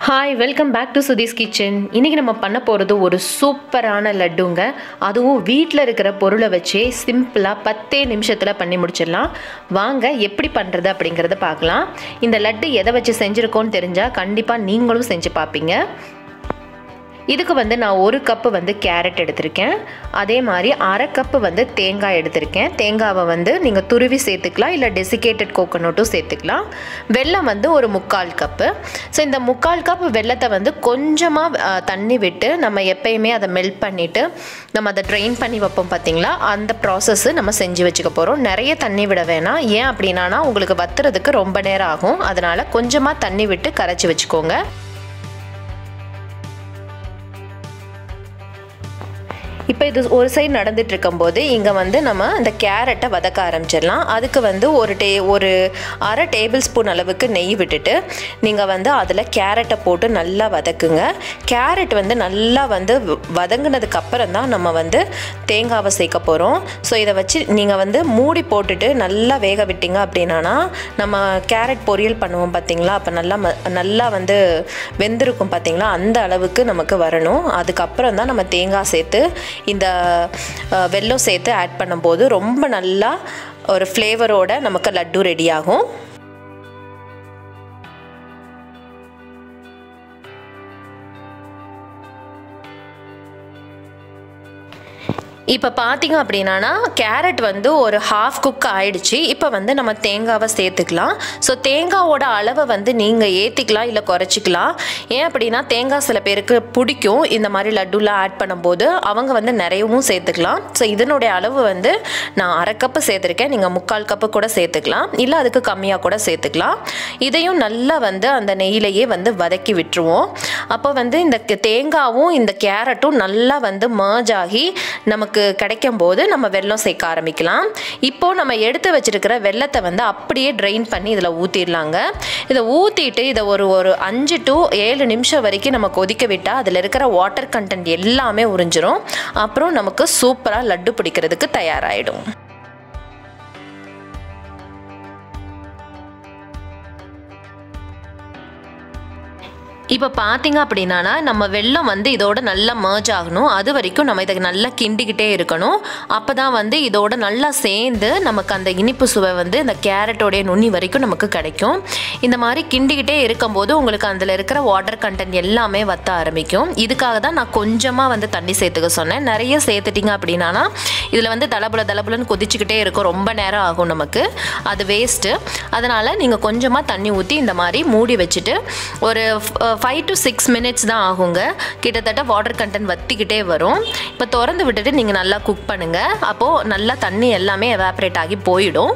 hi welcome back to Sudhi's kitchen இன்றைக்கி நம்ம பண்ண போகிறது ஒரு சூப்பரான லட்டுங்க அதுவும் வீட்டில் இருக்கிற பொருளை வச்சே சிம்பிளாக பத்தே நிமிஷத்தில் பண்ணி முடிச்சிடலாம் வாங்க எப்படி பண்ணுறது அப்படிங்கிறத பார்க்கலாம் இந்த லட்டு எதை வச்சு செஞ்சுருக்கோன்னு தெரிஞ்சால் கண்டிப்பாக நீங்களும் செஞ்சு பார்ப்பீங்க இதுக்கு வந்து நான் ஒரு கப்பு வந்து கேரட் எடுத்திருக்கேன் அதே மாதிரி அரை கப்பு வந்து தேங்காய் எடுத்திருக்கேன் தேங்காவை வந்து நீங்கள் துருவி சேர்த்துக்கலாம் இல்லை டெசிகேட்டட் கோகோனட்டும் சேர்த்துக்கலாம் வெல்லம் வந்து ஒரு முக்கால் கப்பு ஸோ இந்த முக்கால் கப் வெல்லத்தை வந்து கொஞ்சமாக தண்ணி விட்டு நம்ம எப்பயுமே அதை மெல்ட் பண்ணிவிட்டு நம்ம அதை ட்ரெயின் பண்ணி வைப்போம் பார்த்தீங்களா அந்த ப்ராசஸ்ஸு நம்ம செஞ்சு வச்சுக்க போகிறோம் நிறைய தண்ணி விட வேணாம் ஏன் அப்படின்னா உங்களுக்கு வத்துறதுக்கு ரொம்ப நேரம் ஆகும் அதனால் கொஞ்சமாக தண்ணி விட்டு கரைச்சி வச்சுக்கோங்க இப்போ இது ஒரு சைடு நடந்துட்டு இருக்கும்போது இங்கே வந்து நம்ம இந்த கேரட்டை வதக்க ஆரம்பிச்சிடலாம் அதுக்கு வந்து ஒரு டே ஒரு அரை டேபிள் ஸ்பூன் அளவுக்கு நெய் விட்டுட்டு நீங்கள் வந்து அதில் கேரட்டை போட்டு நல்லா வதக்குங்க கேரட் வந்து நல்லா வந்து வதங்கினதுக்கு அப்புறம் தான் நம்ம வந்து தேங்காவை சேர்க்க போகிறோம் ஸோ இதை வச்சு நீங்கள் வந்து மூடி போட்டுட்டு நல்லா வேக விட்டீங்க அப்படின்னா நம்ம கேரட் பொரியல் பண்ணுவோம் பார்த்தீங்களா அப்போ நல்லா ம நல்லா வந்து வெந்திருக்கும் பார்த்தீங்களா அந்த அளவுக்கு நமக்கு வரணும் அதுக்கப்புறம் தான் நம்ம தேங்காய் சேர்த்து இந்த வெல்லம் சேர்த்து ஆட் பண்ணும்போது ரொம்ப நல்லா ஒரு ஃப்ளேவரோட நமக்கு லட்டு ரெடி ஆகும் இப்போ பார்த்தீங்க அப்படின்னா கேரட் வந்து ஒரு ஹாஃப் குக் ஆயிடுச்சு இப்போ வந்து நம்ம தேங்காவை சேர்த்துக்கலாம் ஸோ தேங்காவோட அளவை வந்து நீங்கள் ஏற்றிக்கலாம் இல்லை குறைச்சிக்கலாம் ஏன் அப்படின்னா தேங்காய் சில பேருக்கு பிடிக்கும் இந்த மாதிரி லட்டுலாம் ஆட் பண்ணும்போது அவங்க வந்து நிறையவும் சேர்த்துக்கலாம் ஸோ இதனுடைய அளவு வந்து நான் அரை கப்பு சேர்த்துருக்கேன் நீங்கள் முக்கால் கப்பு கூட சேர்த்துக்கலாம் இல்லை அதுக்கு கம்மியாக கூட சேர்த்துக்கலாம் இதையும் நல்லா வந்து அந்த நெய்யிலேயே வந்து வதக்கி விட்டுருவோம் அப்போ வந்து இந்த தேங்காவும் இந்த கேரட்டும் நல்லா வந்து மர்ஜ் ஆகி நமக்கு நமக்கு கிடைக்கும் போது நம்ம வெல்லம் சேர்க்க ஆரம்பிக்கலாம் இப்போது நம்ம எடுத்து வச்சுருக்கிற வெள்ளத்தை வந்து அப்படியே ட்ரெயின் பண்ணி இதில் ஊற்றிடலாங்க இதை ஊற்றிட்டு இதை ஒரு ஒரு அஞ்சு டு ஏழு நிமிஷம் வரைக்கும் நம்ம கொதிக்க விட்டால் அதில் இருக்கிற வாட்டர் கண்டென்ட் எல்லாமே உறிஞ்சிரும் அப்புறம் நமக்கு சூப்பராக லட்டு பிடிக்கிறதுக்கு தயாராகிடும் இப்போ பார்த்தீங்க அப்படின்னா நம்ம வெள்ளம் வந்து இதோட நல்லா மர்ஜ் ஆகணும் அது வரைக்கும் நம்ம இதை நல்லா கிண்டிக்கிட்டே இருக்கணும் அப்போ தான் வந்து இதோட நல்லா சேர்ந்து நமக்கு அந்த இனிப்பு சுவை வந்து இந்த கேரட்டோடைய நுனி வரைக்கும் நமக்கு கிடைக்கும் இந்த மாதிரி கிண்டிக்கிட்டே இருக்கும்போது உங்களுக்கு அதில் இருக்கிற வாட்டர் கண்டென்ட் எல்லாமே வத்த ஆரம்பிக்கும் இதுக்காக தான் நான் கொஞ்சமாக வந்து தண்ணி சேர்த்துக்க சொன்னேன் நிறைய சேர்த்துட்டிங்க அப்படின்னா இதில் வந்து தளபுல தளபுலன்னு கொதிச்சுக்கிட்டே இருக்கும் ரொம்ப நேரம் ஆகும் நமக்கு அது வேஸ்ட்டு அதனால் நீங்கள் கொஞ்சமாக தண்ணி ஊற்றி இந்த மாதிரி மூடி வச்சுட்டு ஒரு ஃபைவ் டு சிக்ஸ் மினிட்ஸ் தான் ஆகுங்க கிட்டத்தட்ட வாட்டர் கண்டென்ட் வத்திக்கிட்டே வரும் இப்போ திறந்து விட்டுட்டு நீங்கள் நல்லா குக் பண்ணுங்கள் அப்போது நல்லா தண்ணி எல்லாமே எவாப்ரேட் ஆகி போயிடும்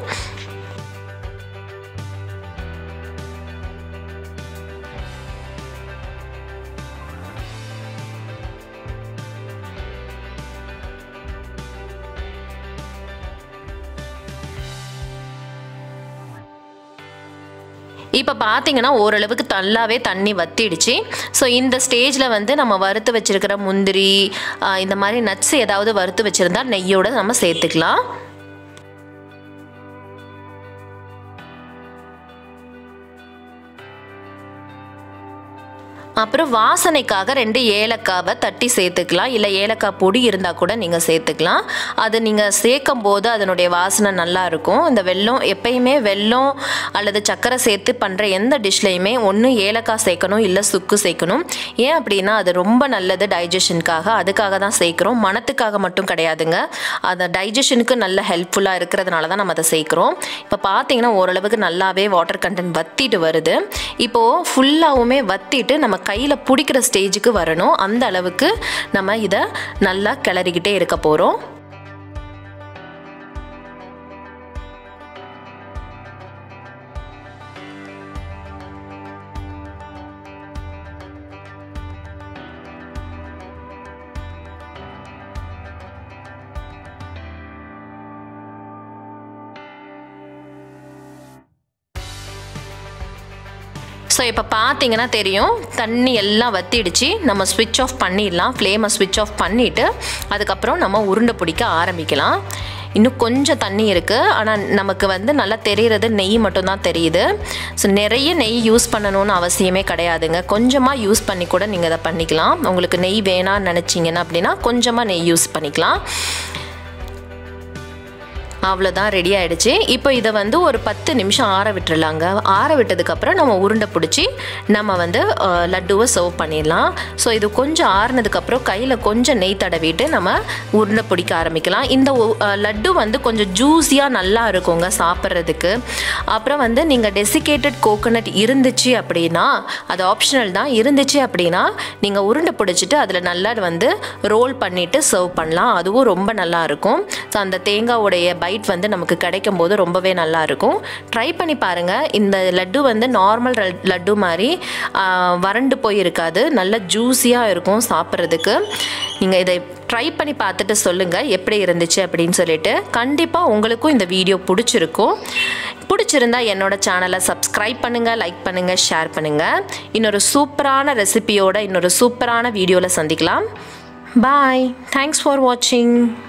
இப்போ பார்த்தீங்கன்னா ஓரளவுக்கு நல்லாவே தண்ணி வத்திடுச்சு ஸோ இந்த ஸ்டேஜில் வந்து நம்ம வறுத்து வச்சுருக்கிற முந்திரி இந்த மாதிரி நட்ஸ் ஏதாவது வறுத்து வச்சுருந்தா நெய்யோடு நம்ம சேர்த்துக்கலாம் அப்புறம் வாசனைக்காக ரெண்டு ஏலக்காவை தட்டி சேர்த்துக்கலாம் இல்லை ஏலக்காய் பொடி இருந்தால் கூட நீங்கள் சேர்த்துக்கலாம் அது நீங்கள் சேர்க்கும் போது அதனுடைய வாசனை நல்லா இருக்கும் இந்த வெல்லம் எப்பயுமே வெல்லம் அல்லது சர்க்கரை சேர்த்து பண்ணுற எந்த டிஷ்லையுமே ஒன்று ஏலக்காய் சேர்க்கணும் இல்லை சுக்கு சேர்க்கணும் ஏன் அப்படின்னா அது ரொம்ப நல்லது டைஜஷனுக்காக அதுக்காக தான் சேர்க்குறோம் மனத்துக்காக மட்டும் கிடையாதுங்க அந்த டைஜஷனுக்கு நல்ல ஹெல்ப்ஃபுல்லாக இருக்கிறதுனால தான் நம்ம அதை சேர்க்குறோம் இப்போ பார்த்தீங்கன்னா ஓரளவுக்கு நல்லாவே வாட்டர் கண்டென்ட் வத்திட்டு வருது இப்போது ஃபுல்லாகவுமே வத்திட்டு நம்ம கையில் பிடிக்கிற ஸ்டேஜுக்கு வரணும் அந்த அளவுக்கு நம்ம இதை நல்லா கிளறிக்கிட்டே இருக்க போகிறோம் ஸோ இப்போ பார்த்தீங்கன்னா தெரியும் தண்ணி எல்லாம் வத்திடுச்சு நம்ம ஸ்விட்ச் ஆஃப் பண்ணிடலாம் ஃப்ளேமை ஸ்விட்ச் ஆஃப் பண்ணிவிட்டு அதுக்கப்புறம் நம்ம உருண்டை பிடிக்க ஆரம்பிக்கலாம் இன்னும் கொஞ்சம் தண்ணி இருக்குது ஆனால் நமக்கு வந்து நல்லா தெரிகிறது நெய் மட்டும்தான் தெரியுது ஸோ நிறைய நெய் யூஸ் பண்ணணும்னு அவசியமே கிடையாதுங்க கொஞ்சமாக யூஸ் பண்ணி கூட நீங்கள் அதை பண்ணிக்கலாம் உங்களுக்கு நெய் வேணாம்னு நினச்சிங்கன்னா அப்படின்னா கொஞ்சமாக நெய் யூஸ் பண்ணிக்கலாம் அவ்வளோதான் ரெடி ஆயிடுச்சு இப்போ இதை வந்து ஒரு பத்து நிமிஷம் ஆற விட்டுறலாங்க ஆற விட்டதுக்கப்புறம் நம்ம உருண்டை பிடிச்சி நம்ம வந்து அஹ், லட்டுவை சர்வ் பண்ணிடலாம் ஸோ இது கொஞ்சம் ஆறுனதுக்கப்புறம் கையில் கொஞ்சம் நெய் தடவிட்டு நம்ம உருண்டை பிடிக்க ஆரம்பிக்கலாம் இந்த உ- அஹ், லட்டு வந்து கொஞ்சம் ஜூஸியாக நல்லா இருக்குங்க சாப்பிட்றதுக்கு அப்புறம் வந்து நீங்கள் டெசிகேட்டட் கோகோனட் இருந்துச்சு அப்படின்னா அது ஆப்ஷனல் தான் இருந்துச்சு அப்படின்னா நீங்கள் உருண்டை பிடிச்சிட்டு அதில் நல்லா வந்து ரோல் பண்ணிவிட்டு சர்வ் பண்ணலாம் அதுவும் ரொம்ப நல்லா இருக்கும் ஸோ அந்த தேங்காவுடைய பைட் வந்து நமக்கு கிடைக்கும் போது ரொம்பவே நல்லா இருக்கும் ட்ரை பண்ணி பாருங்கள் இந்த லட்டு வந்து நார்மல் லட்டு மாதிரி ஆ, வறண்டு போய் இருக்காது நல்ல ஜூஸியாக இருக்கும் சாப்பிட்றதுக்கு நீங்கள் இதை ட்ரை பண்ணி பார்த்துட்டு சொல்லுங்கள் எப்படி இருந்துச்சு அப்படின்னு சொல்லிட்டு கண்டிப்பாக உங்களுக்கும் இந்த வீடியோ பிடிச்சிருக்கும் பிடிச்சிருந்தா என்னோட சேனலை சப்ஸ்கிரைப் பண்ணுங்கள் லைக் பண்ணுங்கள் ஷேர் பண்ணுங்கள் இன்னொரு சூப்பரான ரெசிபியோட இன்னொரு சூப்பரான வீடியோவில் சந்திக்கலாம் பாய் தேங்க்ஸ் ஃபார் வாட்சிங்